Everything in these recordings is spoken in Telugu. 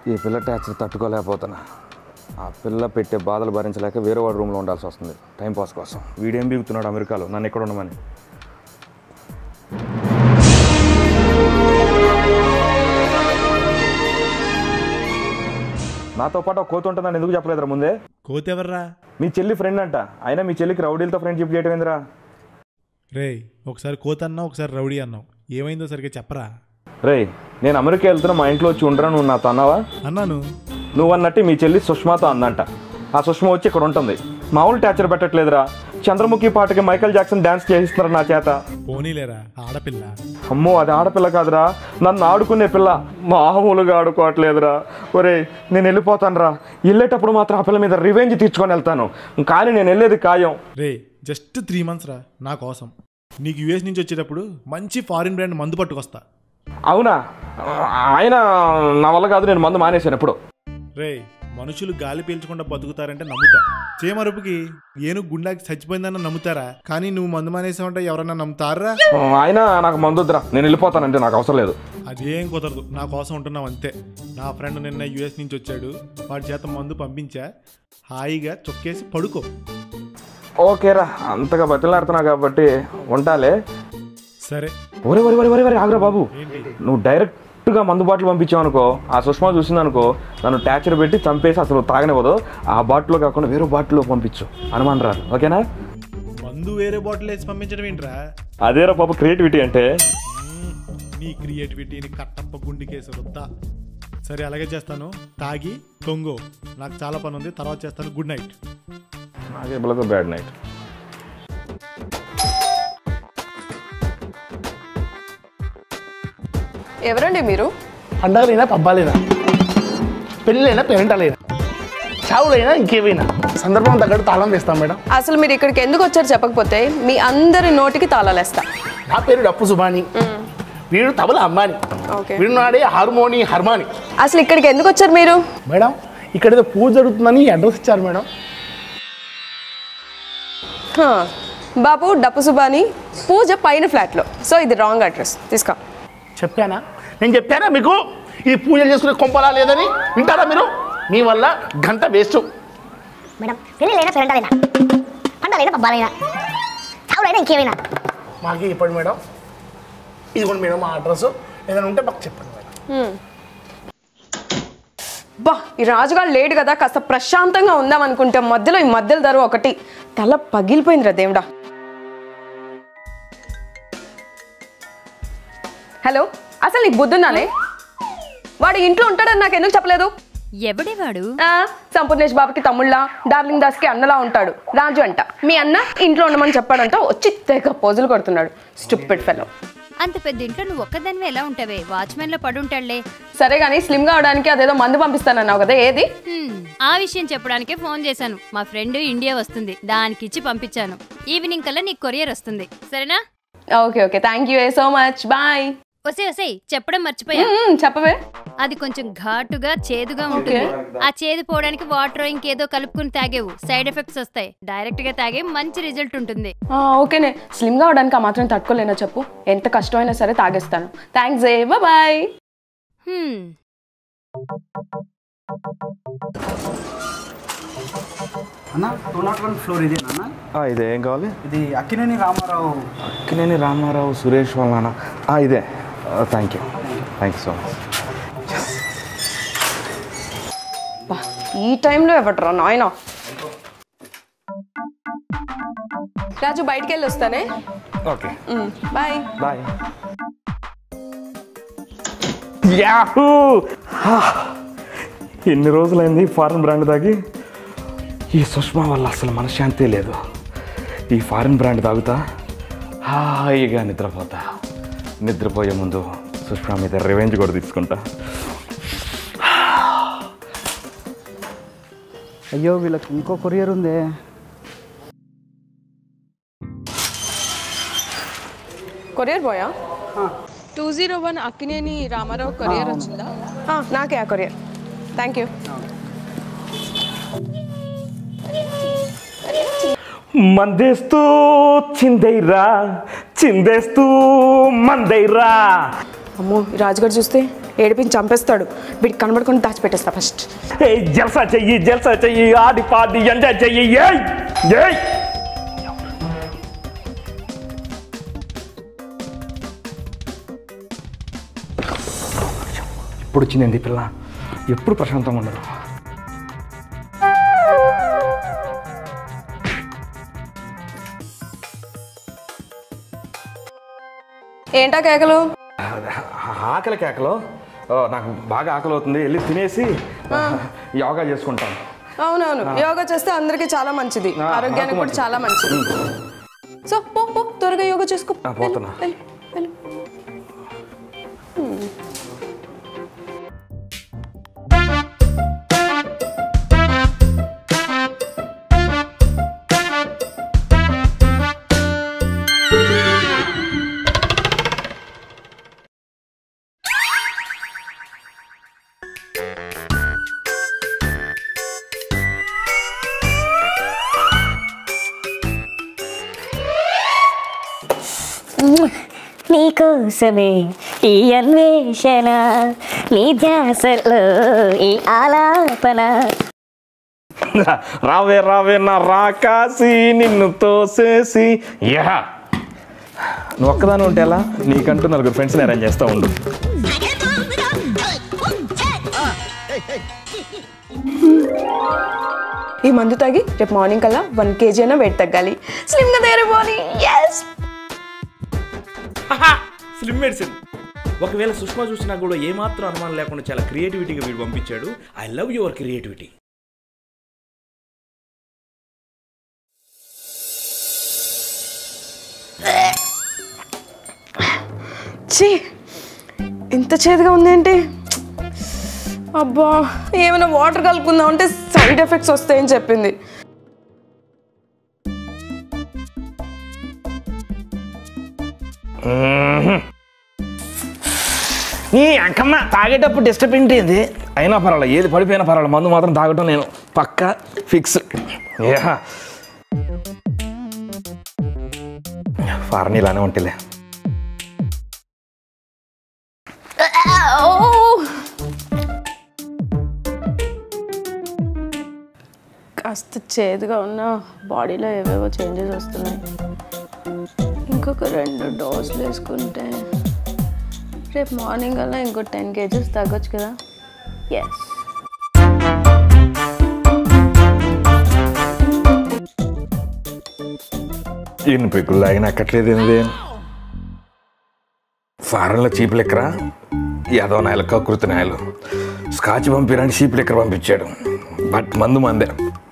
ఈ పిల్ల టార్చర్ తట్టుకోలేకపోతున్నా ఆ పిల్ల పెట్టే బాధలు భరించలేక వేరే వాడి రూమ్లో ఉండాల్సి వస్తుంది టైం పాస్ కోసం వీడేం బీగుతున్నాడు అమెరికాలో నన్ను ఎక్కడ ఉండమని నాతో పాటు ఒక కోతి ఉంటుందని ఎందుకు చెప్పలేదురా ముందే కోతెవర్రా మీ చెల్లి ఫ్రెండ్ అంట అయినా మీ చెల్లికి రౌడీలతో ఫ్రెండ్షిప్ చేయటం ఏందిరా రేయ్ ఒకసారి కోత అన్నావు ఒకసారి రౌడీ అన్నావు ఏమైందో సరిగ్గా చెప్పరా రేయ్ నేను అమెరికా వెళ్తున్నా మా ఇంట్లో వచ్చి ఉండరా నువ్వు నాతో అన్నావా అన్నాను నువ్వు అన్నట్టు మీ చెల్లి సుష్మాతో అందంట ఆ సుష్మ వచ్చి ఇక్కడ ఉంటుంది మామూలు టార్చర్ పెట్టట్లేదురా చంద్రముఖి పాటకి మైకేల్ జాక్సన్ డాన్స్ చేయిస్తున్నారు నా చేత పోనీలేరా ఆడపిల్ల అమ్మో అది ఆడపిల్ల కాదురా నన్ను ఆడుకునే పిల్ల మామూలుగా ఆడుకోవట్లేదురా ఒరే నేను వెళ్ళిపోతానురా వెళ్ళేటప్పుడు మాత్రం ఆ పిల్ల మీద రివెంజ్ తీర్చుకొని వెళ్తాను కానీ నేను వెళ్ళేది ఖాయం రే జస్ట్ త్రీ మంత్స్ రా నా కోసం నీకు యూఎస్ నుంచి వచ్చేటప్పుడు మంచి ఫారిన్ బ్రాండ్ మందు పట్టుకొస్తా అవునా ఆయన నా వల్ల కాదు నేను మందు మానేశాను ఎప్పుడు రే మనుషులు గాలి పీల్చకుండా బతుకుతారంటే నమ్ముతా చేమరుపుకి ఏను గుండాకి చచ్చిపోయిందన్న నమ్ముతారా కానీ నువ్వు మందు మానేసావంటే ఎవరన్నా నమ్ముతారా ఆయన నాకు మందు వద్దురా నేను వెళ్ళిపోతానంటే నాకు అవసరం లేదు అదేం కుదరదు నా కోసం ఉంటున్నావు అంతే నా ఫ్రెండ్ నిన్న యూఎస్ నుంచి వచ్చాడు వాడి చేత మందు పంపించా హాయిగా చొక్కేసి పడుకో ఓకేరా అంతగా బతిలాడుతున్నా కాబట్టి ఉంటాలే సరే ఒరే ఒరే ఒరే ఒరే ఒరే ఆగ్రా బాబు ఏంటి నువ్వు డైరెక్ట్గా మందు బాటిల్ పంపించావు అనుకో ఆ సుష్మా చూసిందనుకో నన్ను ట్యాచర్ పెట్టి చంపేసి అసలు తాగనివ్వదు ఆ బాటిల్లో కాకుండా వేరే బాటిల్లో పంపించు అనుమానం రాదు ఓకేనా మందు వేరే బాటిల్ వేసి పంపించడం ఏంట్రా అదేరా పాప క్రియేటివిటీ అంటే మ్మ్. నీ క్రియేటివిటీని కట్టప్ప గుండికేసి రుద్దా సరే అలాగే చేస్తాను తాగి తొంగో నాకు చాలా పని ఉంది తర్వాత చేస్తాను గుడ్ నైట్ నాకే బిళ్ళతో బ్యాడ్ నైట్ ఎవరండి మీరు పండగలైనా పబ్బాలైనా పెళ్ళైనా పేరెంటాలైనా చావులైనా ఇంకేమైనా సందర్భం తగ్గట్టు తాళం వేస్తాం మేడం అసలు మీరు ఇక్కడికి ఎందుకు వచ్చారు చెప్పకపోతే మీ అందరి నోటికి తాళాలేస్తా నా పేరు డప్పు సుబాని వీడు తబల అంబాని ఓకే వీడు నాడే హార్మోని హర్మాని అసలు ఇక్కడికి ఎందుకు వచ్చారు మీరు మేడం ఇక్కడ ఏదో పూజ జరుగుతుందని అడ్రస్ ఇచ్చారు మేడం హా, బాబు డప్పు సుబాని పూజ పైన ఫ్లాట్లో సో ఇది రాంగ్ అడ్రస్ తీసుకో చెప్పానా నేను చెప్పానా మీకు ఈ పూజలు చేసుకునే కొంపలా లేదని వింటారా మీరు మీ వల్ల గంట వేస్ట్ మేడం పెళ్ళైనా పెరంటాలైనా పండగలైనా పబ్బాలైనా చావులైనా ఇంకేమైనా మాకు చెప్పండి మేడం ఇదిగోండి మేడం మా అడ్రస్ ఏదైనా ఉంటే మాకు చెప్పండి మేడం బా ఈ రాజుగారు లేడు కదా కాస్త ప్రశాంతంగా ఉందాం అనుకుంటే మధ్యలో ఈ మధ్యలో ధర ఒకటి తల పగిలిపోయిందిరా దేవుడా హలో అసలు నీకు బుద్ధుందానే వాడు ఇంట్లో ఉంటాడని నాకు ఎందుకు చెప్పలేదు ఎవడేవాడు ఆ, సంపూర్ణేష్ బాబుకి తమ్ముళ్ళ డార్లింగ్ దాస్కి అన్నలా ఉంటాడు రాజు అంట మీ అన్న ఇంట్లో ఉండమని చెప్పాడంట వచ్చి తెగ పోజులు కొడుతున్నాడు స్టూపిడ్ ఫెలో అంత పెద్ద ఇంట్లో నువ్వు ఒక్కదానివే ఎలా ఉంటావే వాచ్మెన్ లో పడుంటాడులే సరే కానీ స్లిమ్ గా అవడానికి అదేదో మందు పంపిస్తానన్నావు కదా ఏది హ్మ్, ఆ విషయం చెప్పడానికే ఫోన్ చేశాను మా ఫ్రెండ్ ఇండియా వస్తుంది దానికి ఇచ్చి పంపించాను ఈవినింగ్ కల్లా నీకు కొరియర్ వస్తుంది సరేనా okay okay thank you so much bye ఒసే ఒసే చెప్పడం మర్చిపోయా చెప్పవే అది కొంచెం ఘాటుగా చేదుగా ఉంటుంది ఆ చేదు పోవడానికి వాటర్ ఇంకేదో కలుపుకుని తాగేవు సైడ్ ఎఫెక్ట్స్ వస్తాయి డైరెక్ట్ గా తాగే మంచి రిజల్ట్ ఉంటుంది ఆ, ఓకేనే స్లిమ్ గా అవడానికి ఆ మాత్రం తట్టుకోలేనా చెప్పు ఎంత కష్టమైనా సరే తాగేస్తాను థ్యాంక్స్ ఏ బాయ్ హ్మ్, అన్న టూ నాట్ వన్ ఫ్లోర్ ఇదేనా అన్న ఇదే ఏం కావాలి ఇది అక్కినేని రామారావు అక్కినేని రామారావు సురేష్ వాళ్ళ నాన్న ఆ, ఇదే thank you thank you so much బా, ఈ టైంలో ఎవట్రా నాయన రాజు బయటికి వెళ్ళి వస్తానే ఓకే బాయ్ బాయ్ యాహూ హా! ఎన్ని రోజులైంది ఫారెన్ బ్రాండ్ తాగి ఈ సుష్మా వల్ల అసలు మనశ్శాంతి లేదు ఈ ఫారెన్ బ్రాండ్ తాగుతా హాయిగా నిద్రపోతా నిద్రపోయే ముందు సుష్మా మీద రివెంజ్ కూడా తీసుకుంటా అయ్యో వీళ్ళకి ఇంకో కొరియర్ ఉందే కొరియర్ పోయా two zero one Akkineni Ramarao courier వచ్చిందా నాకే ఆ కొరియర్ థ్యాంక్ యూ మందేస్తూ చిందైరా చిందేస్తూ మందైరా అమ్మో ఈ రాజుగారు చూస్తే ఏడిపించి చంపేస్తాడు వీడికి కనబడుకొని దాచిపెట్టేస్తా ఫస్ట్ ఏ జల్సా చెయ్యి జల్సా చెయ్యి ఆడి పాడి ఎంజాయ్ చెయ్యి ఏయ్ ఏయ్ ఎప్పుడు వచ్చిందండి ఈ పిల్ల ఎప్పుడు ప్రశాంతంగా ఉండదు ఏంటా కేకలు ఆకలి కేకలో ఓ, నాకు బాగా ఆకలి అవుతుంది వెళ్ళి తినేసి యోగా చేసుకుంటాను అవునవును యోగా చేస్తే అందరికీ చాలా మంచిది ఆ, ఆరోగ్యానికి నాకు కూడా చాలా మంచిది సో పో పో త్వరగా యోగా చేసుకో ఆ, పోతున్నా. వెళ్ళు, వెళ్ళు, వెళ్ళు. నీకోసమే ఈ అన్వేషణ నీ ధ్యాసలో ఈ ఆలాపన రావే రావే నా రాకాసి నిన్ను తోసేసి యహ నువ్వు ఒక్కదాని ఉంటే ఎలా నీకంటూ నలుగురు ఫ్రెండ్స్ని అరేంజ్ చేస్తూ ఉండు ఈ మందు తాగి రేపు మార్నింగ్ కల్లా వన్ కేజీ అయినా వెయిట్ తగ్గాలి స్లిమ్ గా తయారైపోవాలి ఎస్ స్లిమ్ మెడిసిన్ ఒకవేళ సుష్మా చూసినా కూడా ఏమాత్రం అనుమానం లేకుండా చాలా క్రియేటివిటీగా వీడు పంపించాడు ఐ లవ్ యువర్ క్రియేటివిటీ ఛీ ఇంత చేదుగా ఉందేంటి అబ్బా ఏమైనా వాటర్ కలుపుకుందాం అంటే సైడ్ ఎఫెక్ట్స్ వస్తాయని చెప్పింది నీ అంకమ్మ తాగేటప్పుడు డిస్టర్బెంట్ ఏంది అయినా పర్వాలేదు ఏది పడిపోయినా పర్వాలేదు మందు మాత్రం తాగటం నేను పక్కా ఫిక్స్ యా ఫారెన్ ఇలానే ఉంటేలే కాస్త చేదుగా ఉన్న బాడీలో ఏవేవో చేంజెస్ వస్తున్నాయి ఇంకొక రెండు డోసులు వేసుకుంటే రేపు మార్నింగ్ అలా ఇంకో టెన్ కేజెస్ తగ్గొచ్చు కదా ఎస్ ఎన్ని పెక్కులు తాగిన ఎక్కట్లేదు ఏంది ఫారెన్లో చీప్ లెక్కరా యాదవ నాయలు కకృతి నాయలు స్కాచ్ పంపిరండి చీప్ లెక్కర పంపించాడు బట్ మందు మందే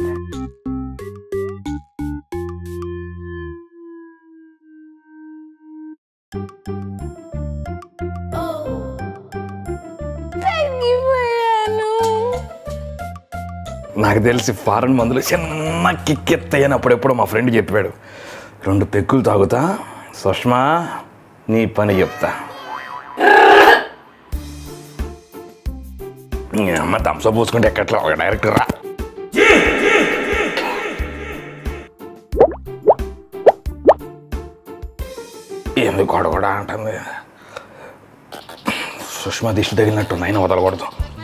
నాకు తెలిసి ఫారెన్ మందులు చిన్న కిక్కెత్తాయని అప్పుడెప్పుడు మా ఫ్రెండ్ చెప్పాడు రెండు పెక్కులు తాగుతా సుష్మా నీ పని చెప్తా ఈ అమ్మ థమ్స్అప్ పోసుకుంటే ఎక్కట్లా ఒక డైరెక్ట్ రా ఎందుకు గొడగొడ అంటుంది సుష్మా దిష్టి తగిలినట్టు నైనా వదలకూడదు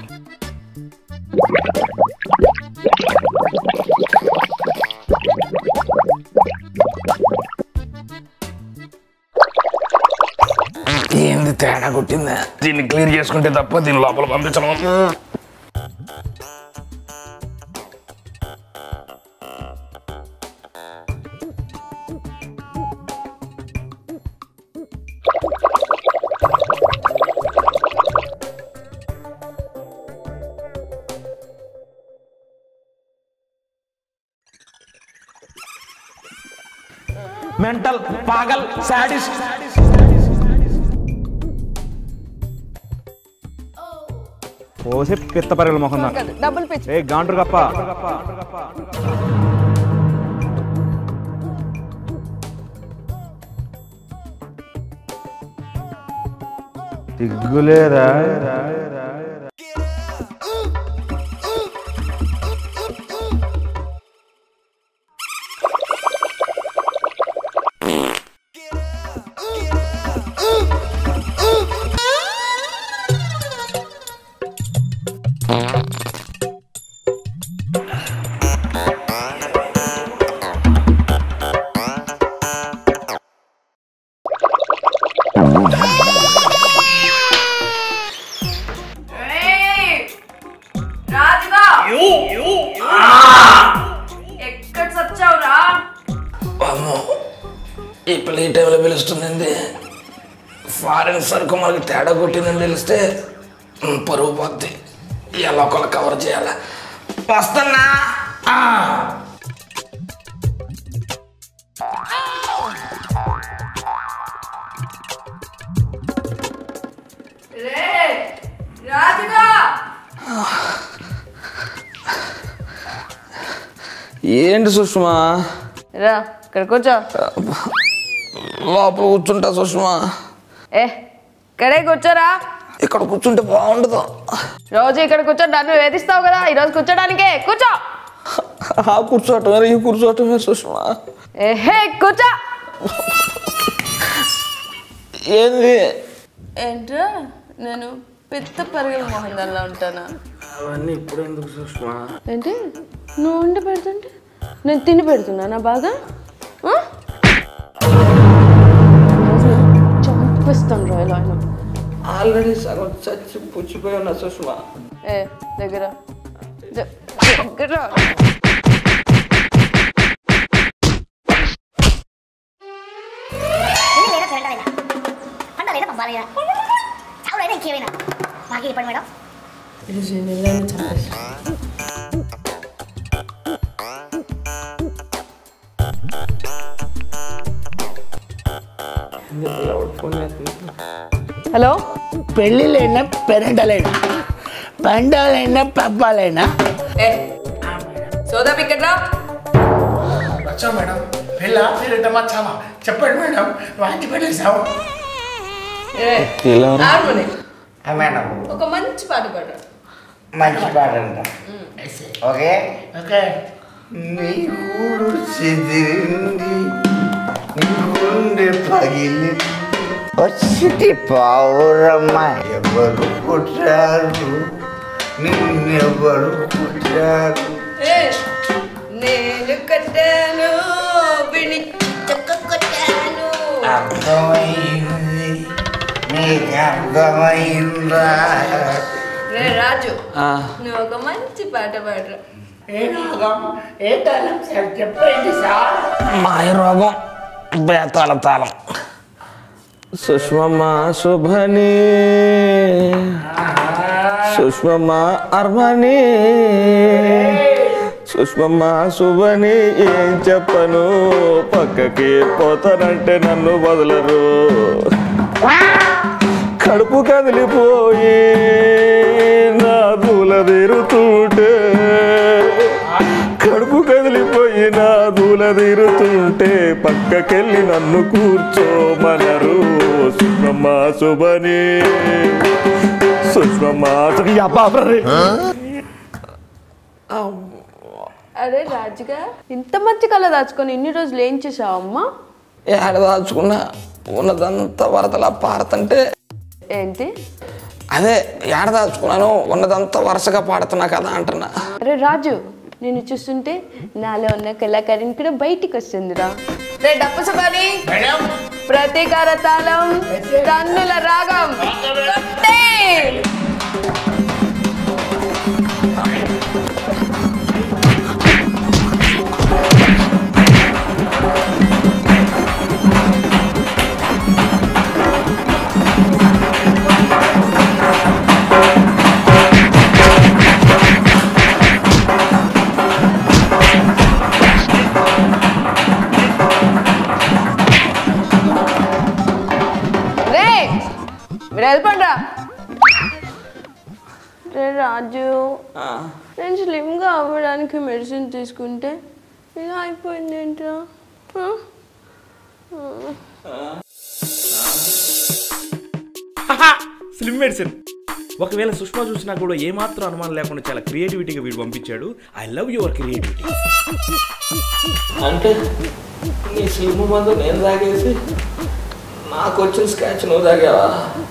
ఏంది తేడా కొట్టిందా దీన్ని క్లియర్ చేసుకుంటే తప్ప దీని లోపల పంపించడం మెంటల్ పాగల్ సాడిస్ పోసి పిత్త పరుగుల మొహం డబుల్ పిచ్ ఏ గాండ్రు గప్ప సిగ్గులేరా ఎక్కడ సచ్చావురా అమ్మో ఈ పిల్ల ఈ టైంలో పిలుస్తుందండి ఫారెన్ సరుకు మనకి తేడా కొట్టిందని తెలిస్తే ఉమ్, పరువు పోద్ది ఎలా ఒకళ్ళు కవర్ చేయాలా వస్తున్నా ఆ. రే రాజుగా ఏంటి సుష్మా రా ఇక్కడ కూర్చో లోపల కూర్చుంటా సుష్మా ఏ ఇక్కడే కూర్చోరా ఇక్కడ కూర్చుంటే బాగుండదు రోజు ఇక్కడ కూర్చో నన్ను వేధిస్తావు కదా ఈరోజు కూర్చోడానికే కూర్చో ఆ కూర్చోవటం వేరే ఈ కూర్చోవటం వేరే సుష్మా ఏహే కూర్చో ఏంది ఏంట్రా నేను పెద్ద పరుగుల మొహందల్లా ఉంటానా అవన్నీ ఇప్పుడు ఎందుకు సుష్మా ఏంటి నువ్వు వండి పెడుతుంటే నేను తిని పెడుతున్నానా బాగా ఆ? ఈరోజు నేను చంపిస్తాను రా ఇలా ఆయన ఆల్రెడీ సగం చచ్చి పుచ్చిపోయి ఉన్నా సుష్మా ఏ దగ్గర ద- దగ్గర లేదా చెరటమైనా పండాలైనా పంపాలైనా చావులైనా ఇంకేమైనా మాకు చెప్పండి మేడం ఈరోజు నేను ఎలా అయినా చంపేస్తా హలో పెళ్ళిళ్ళైనా పెరంటలైనా పండాలైనా పబ్బాలైనా ఏ సోదా ఇక్కడ రా వచ్చా మేడం పెళ్ళ పెళ్ళటమా చావా చెప్పండి మేడం వాంచి పెట్టేసావు ఏ హార్మోని మేడం ఒక మంచి పాట పాడు మంచి పాట అంట ఓకే ఓకే నీ గూడు చెదిరింది నీ గుండె పగిలి వచ్చింది పావురమ్మ ఎవరు పుట్టారు నిన్నెవరు పుట్టారు ఏ నేను కట్టాను విని చెక్క కొట్టాను అర్థమైంది నీకు అర్థమైందా రే రాజు నువ్వు ఒక మంచి పాట పాడరా ఏ రాగం ఏ తాళం సార్ చెప్పండి సార్ మాయ రోగం బేతాళ తాళం సుష్మమ్మ శుభని సుష్మమ్మ అర్మని సుష్మమ్మ శుభని ఏం చెప్పను పక్కకి పోతానంటే నన్ను వదలరు కడుపు కదిలిపోయి నా దూల తీరుతుంటే కడుపు కదిలిపోయి నా దూల తీరుతుంటే పక్కకెళ్ళి నన్ను కూర్చోమనరు సుష్మమ్మ శుభని సుష్మమ్మ అరే రాజుగా ఇంత మంచి కళ దాచుకొని ఇన్ని రోజులు ఏం చేసావు అమ్మా ఏడ దాచుకున్నా ఉన్నదంతా వరదలా పారుతుంటే ఏంటి అదే ఏడ దాచుకున్నాను ఉన్నదంతా వరుసగా పాడుతున్నా కదా అంటున్నా అరే రాజు నేను చూస్తుంటే నాలో ఉన్న కళాకారిని కూడా బయటికి వస్తుందిరా రే డప్పు సబాని ప్రతీకార తాళం తన్నుల రాగం కొట్టే! రే మీరు వెళ్ళిపోండి రా రే రాజు నేను స్లిమ్గా అవ్వడానికి మెడిసిన్ తీసుకుంటే ఇలా అయిపోయింది ఏంట్రా ఆ? స్లిమ్ మెడిసిన్ ఒకవేళ సుష్మా చూసినా కూడా ఏమాత్రం అనుమానం లేకుండా చాలా క్రియేటివిటీగా వీడు పంపించాడు ఐ లవ్ యువర్ క్రియేటివిటీ అంటే నీ సినిమా మందు నేను తాగేసి నాకు వచ్చిన స్కాచ్ నువ్వు తాగావా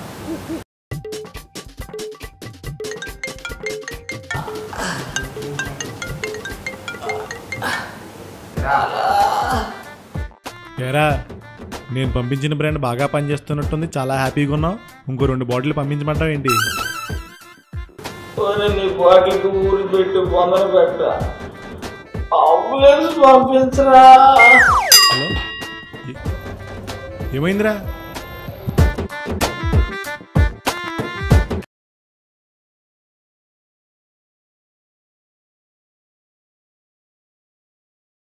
ఏరా నేను పంపించిన బ్రాండ్ బాగా పనిచేస్తున్నట్టుంది చాలా హ్యాపీగా ఉన్నావు ఇంకో రెండు బాటిల్ పంపించమంటావు ఏంటి ఓ లేకపోతే నీ బాటిల్కి ఊరి పెట్టి బొందలు పెట్ట అంబులెన్స్ పంపించరా హలో ఏ- ఏమైందిరా